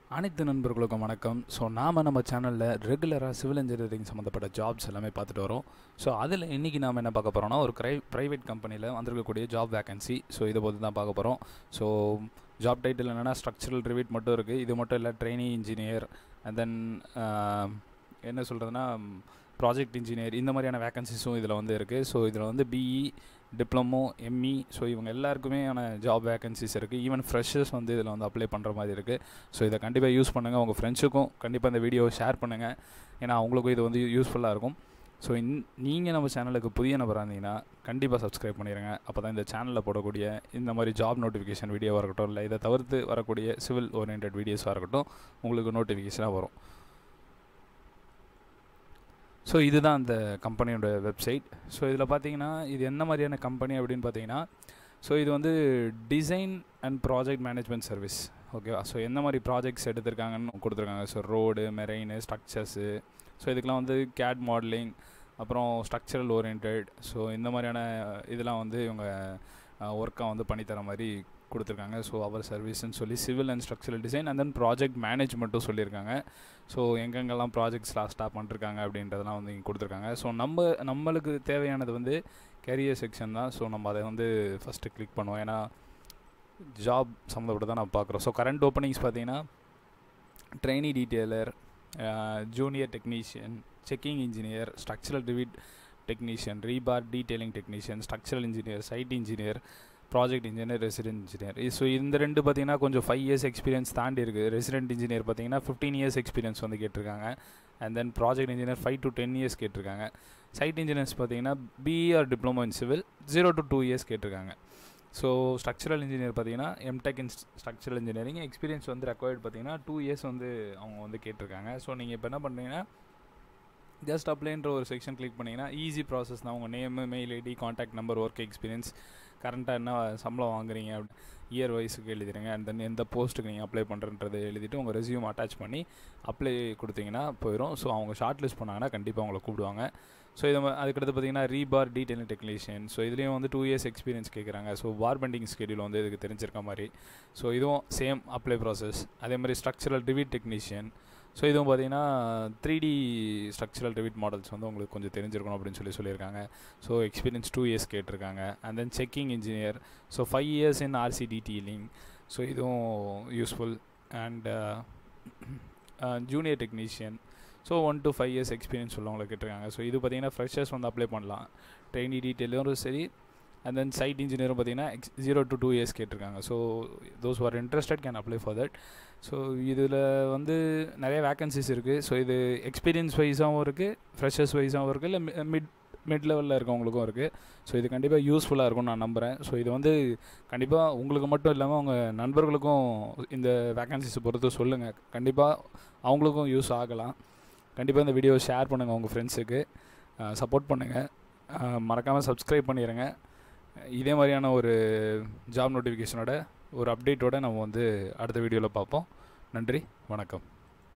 அனைத்து நண்பர்களுக்கும் வணக்கம் ஸோ நாம் நம்ம சேனலில் ரெகுலராக சிவில் இன்ஜினியரிங் சம்மந்தப்பட்ட ஜாப்ஸ் எல்லாமே பார்த்துட்டு வரோம் ஸோ அதில் இன்றைக்கி நாம் என்ன பார்க்க போகிறோம்னா ஒரு க்ரை ப்ரைவேட் கம்பெனியில் வந்திருக்கக்கூடிய ஜாப் வேகன்சி ஸோ இதை பற்றி தான் பார்க்க போகிறோம் ஸோ ஜாப் டைட்டில் என்னென்னா ஸ்ட்ரக்சரல் ரிவீட் மட்டும் இருக்குது இது மட்டும் இல்லை ட்ரைனிங் இன்ஜினியர் அண்ட் தென் என்ன சொல்கிறதுனா ப்ராஜெக்ட் இன்ஜினியர் இந்த மாதிரியான வேகன்சிஸும் இதில் வந்து இருக்குது ஸோ இதில் வந்து பிஇ டிப்ளமோ எம்இ ஸோ இவங்க எல்லாருக்குமே ஆன ஜாப் வேகன்சிஸ் இருக்குது ஈவன் ஃப்ரெஷர்ஸ் வந்து இதில் வந்து அப்ளை பண்ணுற மாதிரி இருக்குது ஸோ இதை கண்டிப்பாக யூஸ் பண்ணுங்கள் உங்கள் ஃப்ரெண்ட்ஸுக்கும் கண்டிப்பாக இந்த வீடியோவை ஷேர் பண்ணுங்கள் ஏன்னா அவங்களுக்கும் இது வந்து யூஸ்ஃபுல்லாக இருக்கும் ஸோ இன் நீங்கள் நம்ம சேனலுக்கு புதிய நபராக இருந்தீங்கன்னா கண்டிப்பாக சப்ஸ்கிரைப் பண்ணிடுங்க அப்போ தான் இந்த சேனலில் போடக்கூடிய இந்த மாதிரி ஜாப் நோட்டிஃபிகேஷன் வீடியோவாக இருக்கட்டும் இல்லை இதை தவிர்த்து வரக்கூடிய சிவில் ஓரியன்ட் வீடியோஸாக இருக்கட்டும் உங்களுக்கு நோட்டிஃபிகேஷனாக வரும் ஸோ இதுதான் அந்த கம்பெனியோட வெப்சைட் ஸோ இதில் பார்த்தீங்கன்னா இது என்ன மாதிரியான கம்பெனி அப்படின்னு பார்த்தீங்கன்னா ஸோ இது வந்து design and project management service ஓகேவா ஸோ என்ன மாதிரி ப்ராஜெக்ட்ஸ் எடுத்திருக்காங்கன்னு கொடுத்துருக்காங்க so road marine structures so இதுக்கெலாம் வந்து கேட் மாடலிங் அப்புறம் ஸ்ட்ரக்சரல் ஓரியன்ட் ஸோ இந்த மாதிரியான இதெல்லாம் வந்து இவங்க ஒர்க்காக வந்து பண்ணித்தர மாதிரி கொடுத்துருக்காங்க ஸோ அவர் சர்வீஸ்ன்னு சொல்லி civil and structural design and then project மேனேஜ்மெண்ட்டும் சொல்லியிருக்காங்க ஸோ எங்கெங்கெல்லாம் ப்ராஜெக்ட்ஸ் லாஸ்ட்டாக பண்ணிருக்காங்க அப்படின்றதெல்லாம் வந்து இங்கே கொடுத்துருக்காங்க ஸோ நம்ம நம்மளுக்கு தேவையானது வந்து கேரியர் செக்ஷன் தான் ஸோ நம்ம அதை வந்து ஃபஸ்ட்டு கிளிக் பண்ணுவோம் ஏன்னா ஜாப் சம்மந்தப்பட்டு தான் நம்ம பார்க்குறோம் ஸோ கரண்ட் ஓப்பனிங்ஸ் பார்த்தீங்கன்னா trainee detailer junior technician checking engineer structural Revit technician rebar detailing technician structural engineer site engineer project engineer resident engineer so இந்த ரெண்டு பார்த்தீங்கன்னா கொஞ்சம் ஃபைவ் இயர்ஸ் எக்ஸ்பீரியன்ஸ் தாண்டி இருக்குது ரெசிடென்ட் இன்ஜினியர் பார்த்தீங்கன்னா ஃபிஃப்டீன் இயர்ஸ் எக்ஸ்பீரியன்ஸ் வந்து கேட்டிருக்காங்க and then project engineer five to ten years கேட்டிருக்காங்க சைட் இன்ஜினியர்ஸ் பார்த்தீங்கன்னா BE or diploma in civil zero to two years கேட்டிருக்காங்க ஸோ ஸ்ட்ரக்சரல் இன்ஜினியர் பார்த்தீங்கன்னா MTech in structural engineering experience வந்து required பார்த்தீங்கன்னா two years வந்து அவங்க வந்து கேட்டிருக்காங்க ஸோ நீங்கள் இப்போ என்ன பண்ணுறீங்கன்னா ஜஸ்ட் அப்ளைன்ற ஒரு செக்ஷன் கிளிக் பண்ணிங்கன்னா ஈஸி ப்ராசஸ் தான் உங்கள் name mail ID contact number work experience கரண்ட்டாக என்ன சம்பளம் வாங்குறீங்க இயர் வைஸுக்கு எழுதிடுங்க அண்ட் தென் எந்த போஸ்ட்டுக்கு நீங்கள் அப்ளை பண்ணுறன்றதை எழுதிட்டு உங்கள் ரெசியூம் அட்டாச் பண்ணி அப்ளை கொடுத்தீங்கன்னா போயிடும் ஸோ அவங்க ஷார்ட் லிஸ்ட் பண்ணாங்கன்னா கண்டிப்பாக அவங்கள கூப்பிடுவாங்க ஸோ இது அதுக்கடுத்து பார்த்தீங்கன்னா ரீபார் டீட்டெயிலிங் டெக்னீஷியன் ஸோ இதுலேயும் வந்து டூ இயர்ஸ் எக்ஸ்பீரியன்ஸ் கேட்குறாங்க ஸோ வார் பெண்டிங் ஸ்கெடியூல் வந்து இதுக்கு தெரிஞ்சிருக்க மாதிரி ஸோ இதுவும் சேம் அப்ளை ப்ராசஸ் அதே மாதிரி ஸ்ட்ரக்சரல் ரிவீட் டெக்னீஷியன் ஸோ இதுவும் பார்த்தீங்கன்னா three D structural Revit models வந்து உங்களுக்கு கொஞ்சம் தெரிஞ்சிருக்கணும் அப்படின்னு சொல்லி சொல்லியிருக்காங்க ஸோ எக்ஸ்பீரியன்ஸ் டூ இயர்ஸ் கேட்டிருக்காங்க and then checking engineer so five years in RC detailing so இதுவும் useful and junior technician so one to five years experience உள்ளவங்களை கேட்டிருக்காங்க ஸோ இது பார்த்தீங்கன்னா ஃப்ரெஷர்ஸ் வந்து அப்ளை பண்ணலாம் ட்ரெயினி டீட்டெயிலும் சரி அண்ட் தென் சைட் இன்ஜினியரும் பார்த்தீங்கன்னா x zero to two years கேட்டிருக்காங்க so those are interested can apply for that so இதில் வந்து நிறைய வேக்கன்சிஸ் இருக்குது ஸோ இது எக்ஸ்பீரியன்ஸ் வைஸாகவும் இருக்குது ஃப்ரெஷர்ஸ் வைஸாகவும் இருக்குது இல்லை மிட் மிட் லெவலில் இருக்கவங்களுக்கும் இருக்குது ஸோ இது கண்டிப்பாக யூஸ்ஃபுல்லாக இருக்கும்னு நான் நம்புகிறேன் ஸோ இது வந்து கண்டிப்பாக உங்களுக்கு மட்டும் இல்லாமல் உங்கள் நண்பர்களுக்கும் இந்த வேக்கன்சிஸை பொறுத்து சொல்லுங்கள் கண்டிப்பாக அவங்களுக்கும் யூஸ் ஆகலாம் கண்டிப்பாக இந்த வீடியோவை ஷேர் பண்ணுங்கள் உங்கள் ஃப்ரெண்ட்ஸுக்கு சப்போர்ட் பண்ணுங்கள் மறக்காமல் சப்ஸ்கிரைப் பண்ணிடுங்க இதே மாதிரியான ஒரு ஜாப் நோட்டிஃபிகேஷனோட ஒரு அப்டேட்டோட நம்ம வந்து அடுத்த வீடியோவில் பார்ப்போம் நன்றி வணக்கம்